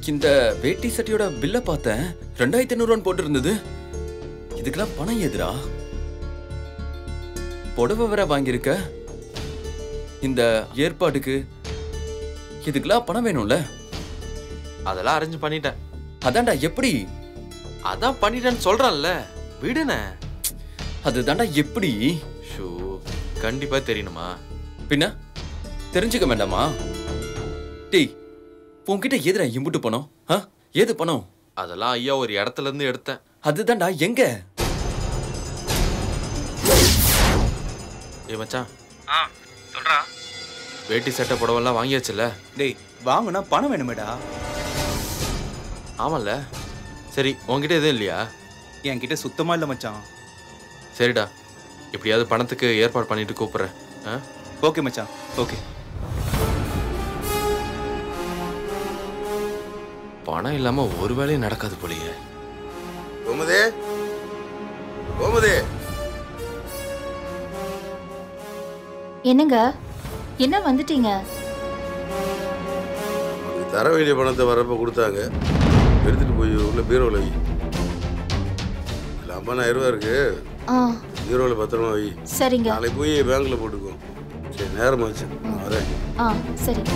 இந்த வேட்டி சட்டையோட பில்ல பார்த்தேன் ரெண்டாயிரத்தி ஐநூறுவான்னு போட்டு இருந்தது இதுக்கெல்லாம் பணம் எதுரா புடவை வேற வாங்கியிருக்க இந்த ஏற்பாடுக்கு இதுக்கெல்லாம் பணம் வேணும்ல அதெல்லாம் அரேஞ்ச் பண்ணிட்டேன் அதான்டா எப்படி அதான் பண்ணிட்டேன்னு சொல்றேன்ல விடுனே அதுதான்டா எப்படி ஷூ கண்டிப்பா தெரியணுமா பின்ன தெரிஞ்சுக்க வேண்டாமா டேய் உன்கிட்ட எதுடா இம்புட்டு பணம் ஆ ஏது பணம் அதெல்லாம் ஐயா ஒரு இடத்துல இருந்து எடுத்தேன் அதுதான்டா எங்க ஏ மச்சான் ஆ சொல்றா வேட்டி சட்டை புடவெல்லாம் வாங்கியாச்சுல்ல டேய் வாங்குனா பணம் வேணுமேடா ஆமால்ல சரி உன்கிட்ட எதுவும் இல்லையா என்கிட்ட சுத்தமா இல்ல மச்சான் சரிடா எப்படியாவது பணத்துக்கு ஏற்பாடு பண்ணிட்டு கூப்பிடுறேன் ஆ ஓகே மச்சான் ஓகே பணம் இல்லாம ஒரு வேலையும் நடக்காது போலியே கோமதே கோமதே என்னங்க என்ன வந்துட்டீங்க உனக்கு தர வேண்டிய பணத்தை வரப்ப கொடுத்தாங்க எடுத்துட்டு போய் உள்ள பீரோவில் வை இல்லை ஐம்பதாயிரம் ரூபா இருக்கு ஆ பீரோவில் பத்திரமா வை சரிங்க நாளைக்கு போய் பேங்க்ல போட்டுக்கோ சரி நேரமாச்சு நான் வரேன் ஆ சரி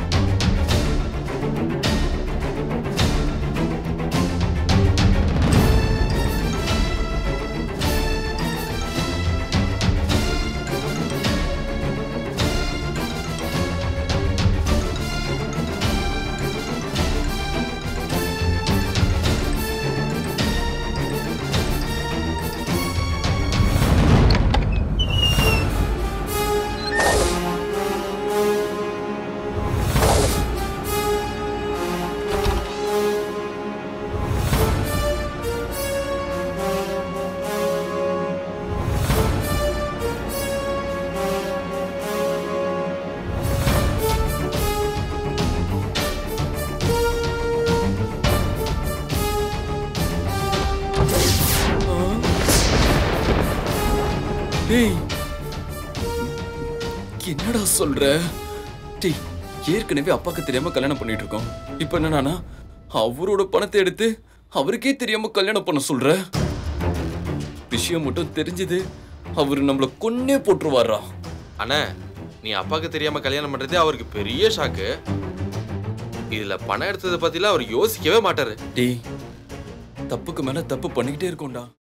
டேய் என்னடா சொல்ற டேய் ஏற்கனவே அப்பாக்கு தெரியாம கல்யாணம் பண்ணிட்டு இருக்கோம் இப்போ என்னன்னா அவரோட பணத்தை எடுத்து அவருக்கே தெரியாம கல்யாணம் பண்ண சொல்ற விஷயம் மட்டும் தெரிஞ்சது அவர் நம்மள கொன்னே போட்டுருவாரா அண்ணே நீ அப்பாவுக்கு தெரியாம கல்யாணம் பண்றதே அவருக்கு பெரிய ஷாக்கு இதுல பணம் எடுத்ததை பத்திலாம் அவர் யோசிக்கவே மாட்டாரு டேய் தப்புக்கு மேல தப்பு பண்ணிக்கிட்டே இருக்கோம்டா